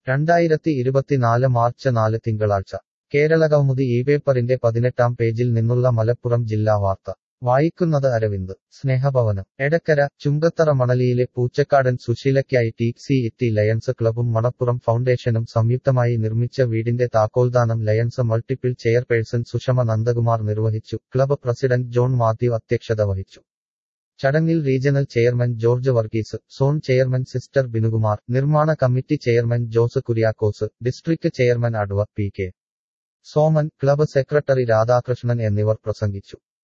രണ്ടായിരത്തി ഇരുപത്തിനാല് മാർച്ച് നാല് തിങ്കളാഴ്ച കേരളകൗമുദി ഈ പേപ്പറിന്റെ പതിനെട്ടാം പേജിൽ നിന്നുള്ള മലപ്പുറം ജില്ലാ വാർത്ത വായിക്കുന്നത് അരവിന്ദ് സ്നേഹഭവനം എടക്കര ചുങ്കത്തറ മണലിയിലെ പൂച്ചക്കാടൻ സുശീലയ്ക്കായി ടി സി ഇറ്റി ലയൺസ് ക്ലബും മണപ്പുറം ഫൗണ്ടേഷനും സംയുക്തമായി നിർമ്മിച്ച വീടിന്റെ താക്കോൽദാനം Lions multiple chairperson Sushama Nandakumar നിർവഹിച്ചു ക്ലബ് പ്രസിഡന്റ് ജോൺ മാത്യു അധ്യക്ഷത വഹിച്ചു ചടങ്ങിൽ regional chairman George Varghese zone chairman sister Binukumar നിർമ്മാണ committee chairman Jose Kuriakose district chairman അഡ്വ P K Soman club secretary Radhakrishnan എന്നിവർ പ്രസംഗിച്ചു